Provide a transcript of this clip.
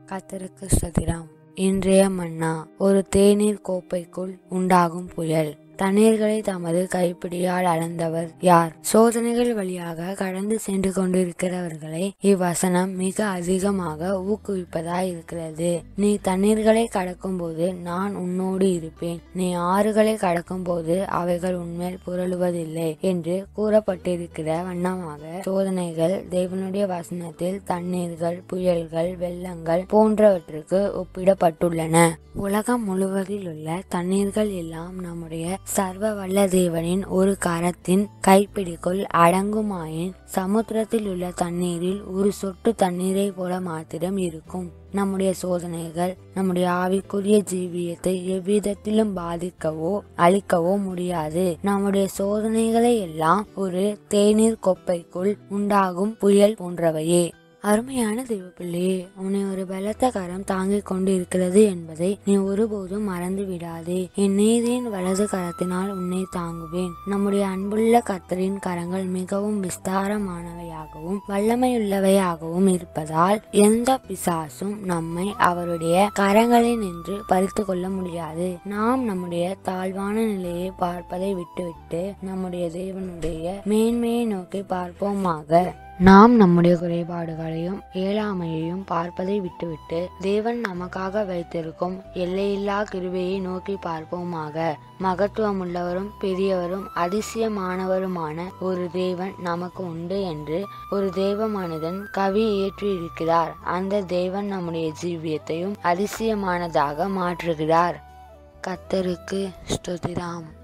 கத்தருக்கு ஸ்தோத்திரம் இன்றைய மன்னா ஒரு தேநீர் கோப்பைக்குள் உண்டாகும் புயல் தண்ணீர்களை தமது கைப்பிடியால் அளந்தவர் யார் சோதனைகள் வழியாக கடந்து சென்று கொண்டிருக்கிறவர்களை இவ்வசனம் மிக அதிகமாக ஊக்குவிப்பதாய் இருக்கிறது நீ தண்ணீர்களை கடக்கும்போது நான் உன்னோடு இருப்பேன் நீ ஆறுகளை கடக்கும்போது அவைகள் உன்மேல் புரளுவதில்லை என்று கூறப்பட்டிருக்கிற வண்ணமாக சோதனைகள் தேவனுடைய வசனத்தில் தண்ணீர்கள் புயல்கள் வெள்ளங்கள் போன்றவற்றுக்கு ஒப்பிடப்பட்டுள்ளன உலகம் முழுவதில் உள்ள தண்ணீர்கள் எல்லாம் நம்முடைய சர்வ வல்ல தேவனின் ஒரு கரத்தின் கைப்பிடிக்குள் அடங்குமாயின் சமுத்திரத்தில் உள்ள தண்ணீரில் ஒரு சொட்டு தண்ணீரை போல மாத்திரம் இருக்கும் நம்முடைய சோதனைகள் நம்முடைய ஆவிக்குரிய ஜீவியத்தை எவ்விதத்திலும் பாதிக்கவோ அழிக்கவோ முடியாது நம்முடைய சோதனைகளை எல்லாம் ஒரு தேநீர் கொப்பைக்குள் உண்டாகும் புயல் போன்றவையே அருமையான தேவப்பிள்ளையே உன்னை ஒரு பலத்த கரம் தாங்கிக் கொண்டு இருக்கிறது என்பதை நீ ஒருபோதும் மறந்து விடாதே என் நீதியின் வலது கரத்தினால் உன்னை தாங்குவேன் நம்முடைய அன்புள்ள கர்த்தரின் கரங்கள் மிகவும் விஸ்தாரமானவையாகவும் வல்லமையுள்ளவையாகவும் இருப்பதால் எந்த பிசாசும் நம்மை அவருடைய கரங்களில் நின்று பறித்து கொள்ள முடியாது நாம் நம்முடைய தாழ்வான நிலையை பார்ப்பதை விட்டுவிட்டு நம்முடைய தேவனுடைய மேன்மையை நோக்கி பார்ப்போமாக நாம் நம்முடைய குறைபாடுகளையும் இயலாமையையும் பார்ப்பதை விட்டுவிட்டு தேவன் நமக்காக வைத்திருக்கும் எல்லையில்லா கிருபையை நோக்கி பார்ப்போமாக மகத்துவமுள்ளவரும் பெரியவரும் அதிசயமானவருமான ஒரு தேவன் நமக்கு உண்டு என்று ஒரு தேவ மனிதன் கவி ஏற்றியிருக்கிறார் அந்த தேவன் நம்முடைய ஜீவியத்தையும் அதிசயமானதாக மாற்றுகிறார் கத்தருக்கு ஸ்துதிராம்